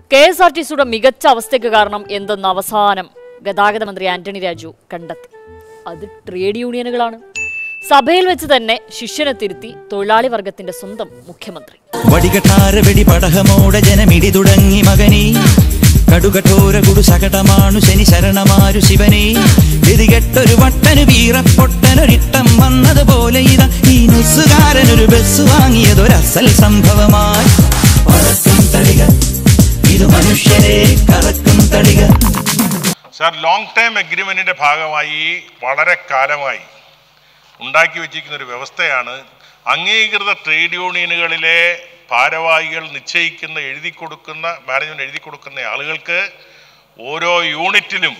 K S R T സിയുടെ മികച്ച അവസ്ഥയ്ക്ക് കാരണം എന്തെന്ന് അവസാനം ഗതാഗത മന്ത്രി ആന്റണി രാജു കണ്ടെത്തി അത് ട്രേഡ് യൂണിയനുകളാണ് സഭയിൽ വെച്ച് തന്നെ ശിഷ്യനെ തിരുത്തി തൊഴിലാളി വർഗത്തിന്റെ സ്വന്തം മുഖ്യമന്ത്രി വടികട്ടാര വെടി പടഹമോടെ ജനമിടി തുടങ്ങി മകനീ കടുകഠോര കുടു സകടമാണു ശനി ശരണമാരു ശിവനേ ഗതികെട്ടൊരു വട്ടന് വീറപ്പൊട്ടനൊരിട്ടം വന്നതുപോലെ ഇതാ ഈ നുസുകാരനൊരു ബസ് വാങ്ങിയതൊരസൽ സംഭവമായി പറക്കും തളിക ഇത് മനുഷ്യരെ കറക്കും തളിക സാർ ലോങ് ടൈം അഗ്രിമെന്റിന്റെ ഭാഗമായി വളരെ കാലമായി ഉണ്ടാക്കി വെച്ചിരിക്കുന്ന ഒരു വ്യവസ്ഥയാണ് അംഗീകൃത ട്രേഡ് യൂണിയനുകളിലെ ഭാരവാഹികൾ നിശ്ചയിക്കുന്ന എഴുതി കൊടുക്കുന്ന മാനേജ്മെന്റ് എഴുതി കൊടുക്കുന്ന ആളുകൾക്ക് ഓരോ യൂണിറ്റിലും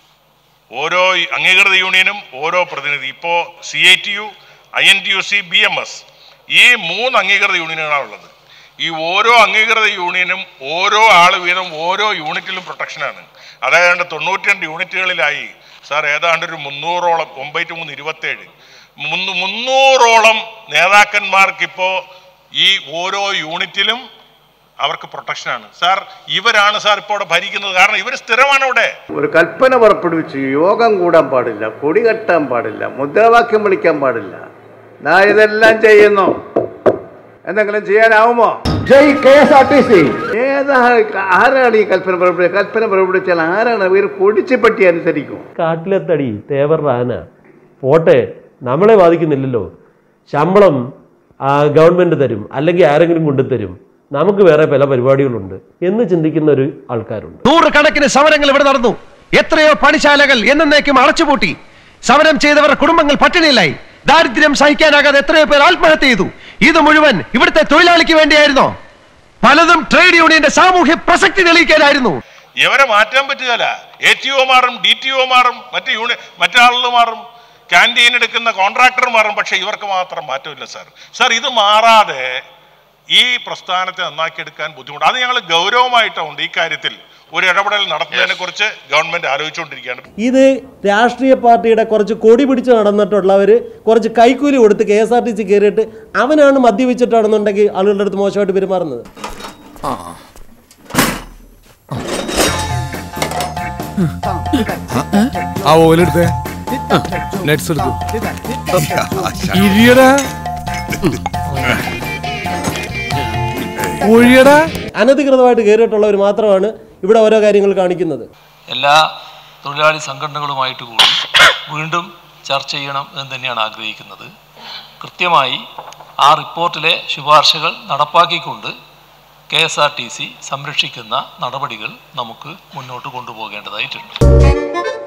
ഓരോ അംഗീകൃത യൂണിയനും ഓരോ പ്രതിനിധി ഇപ്പോൾ C I T U I N T U C B M S ഈ മൂന്ന് അംഗീകൃത യൂണിയനുകളാണ് ഉള്ളത് ഈ ഓരോ അംഗീകൃത യൂണിയനും ഓരോ ആൾ വീതം ഓരോ യൂണിറ്റിലും പ്രൊട്ടക്ഷനാണ് അതായത് തൊണ്ണൂറ്റി രണ്ട് യൂണിറ്റുകളിലായി സാർ ഏതാണ്ട് ഒരു മുന്നൂറോളം ഒമ്പത് മൂന്ന് ഇരുപത്തേഴ് മുന്നൂ മുന്നൂറോളം നേതാക്കന്മാർക്ക് ഇപ്പോൾ ഈ ഓരോ യൂണിറ്റിലും അവർക്ക് പ്രൊട്ടക്ഷനാണ് സാർ ഇവരാണ് സാർ ഇപ്പോൾ അവിടെ ഭരിക്കുന്നത് കാരണം ഇവർ സ്ഥിരമാണ് ഇവിടെ ഒരു കൽപ്പന പുറപ്പെടുവിച്ച് യോഗം കൂടാൻ പാടില്ല കൊടി കെട്ടാൻ പാടില്ല മുദ്രാവാക്യം വിളിക്കാൻ പാടില്ല ദാ ഇതെല്ലാം ചെയ്യുന്നു എന്തെങ്കിലും ചെയ്യാനാവുമോ Jai K S R T C ഏതാ ആരാണ് ഈ കൽപ്പന പുറപ്പെടുവിച്ച കൽപ്പന പുറപ്പെടുവിച്ചാൽ ആരാണ് ഇവർ പൊടിച്ച് പറ്റി അനുസരിക്കും കാട്ടിലെത്തടി തേവരുടെ ആന പോട്ടെ നമ്മളെ ബാധിക്കുന്നില്ലല്ലോ ശമ്പളം ആ, ഗവൺമെന്റ് തരും അല്ലെങ്കിൽ ആരെങ്കിലും കൊണ്ടുതരും നമുക്ക് വേറെ പല പരിപാടികളുണ്ട് എന്ന് ചിന്തിക്കുന്ന ഒരു ആൾക്കാരുണ്ട് നൂറുകണക്കിന് സമരങ്ങൾ ഇവിടെ നടന്നു എത്രയോ പണിശാലകൾ എന്നേക്കും അടച്ചുപൂട്ടി സമരം ചെയ്തവരുടെ കുടുംബങ്ങൾ പട്ടിണിയിലായി ദാരിദ്ര്യം സഹിക്കാനാകാതെ എത്രയോ പേർ ആത്മഹത്യ ചെയ്തു ഇത് മുഴുവൻ ഇവിടുത്തെ തൊഴിലാളിക്ക് വേണ്ടിയായിരുന്നോ പലതും ട്രേഡ് യൂണിയന്റെ സാമൂഹ്യ പ്രസക്തി തെളിയിക്കാനായിരുന്നു ഇവരെ മാറ്റാൻ പറ്റുകയില്ല എ ടി ഒ മാറും ഡി ടി ഒ മാറും മറ്റ് യൂണി മറ്റാളുകൾ മാറും ക്യാൻറ്റീൻ എടുക്കുന്ന കോൺട്രാക്ടർ മാറും പക്ഷെ ഇവർക്ക് മാത്രം മാറ്റമില്ല സാർ സാർ ഇത് മാറാതെ ഈ പ്രസ്ഥാനത്തെ നന്നാക്കിയെടുക്കാൻ ബുദ്ധിമുട്ട് അത് ഞങ്ങൾ ഗൗരവമായിട്ടുണ്ട് ഈ കാര്യത്തിൽ ഒരു ഇടപെടൽ നടത്തുന്നതിനെ കുറിച്ച് ഗവൺമെന്റ് ആലോചിച്ചുകൊണ്ടിരിക്കുകയാണ് ഇത് രാഷ്ട്രീയ പാർട്ടിയുടെ കുറച്ച് കൊടി പിടിച്ച് നടന്നിട്ടുള്ളവർ കുറച്ച് കൈക്കൂലി കൊടുത്ത് K S R T C കയറിയിട്ട് അവനാണ് മദ്യപിച്ചിട്ടാണെന്നുണ്ടെങ്കിൽ ആളുകളുടെ അടുത്ത് മോശമായിട്ട് പെരുമാറുന്നത് ആ ഓലെടുത്തേ നെറ്റ്സ് എടുത്തു ഇരിയടാ ഒഴിയടാ അനധികൃതമായിട്ട് കയറിയിട്ടുള്ളവർ മാത്രമാണ് ഇവിടെ ഓരോ കാര്യങ്ങൾ കാണിക്കുന്നത് എല്ലാ തൊഴിലാളി സംഘടനകളുമായിട്ട് കൂടി വീണ്ടും ചർച്ച ചെയ്യണം എന്ന് തന്നെയാണ് ആഗ്രഹിക്കുന്നത് കൃത്യമായി ആ റിപ്പോർട്ടിലെ ശുപാർശകൾ നടപ്പാക്കിക്കൊണ്ട് K S R T C സംരക്ഷിക്കുന്ന നടപടികൾ നമുക്ക് മുന്നോട്ട് കൊണ്ടുപോകേണ്ടതായിട്ടുണ്ട്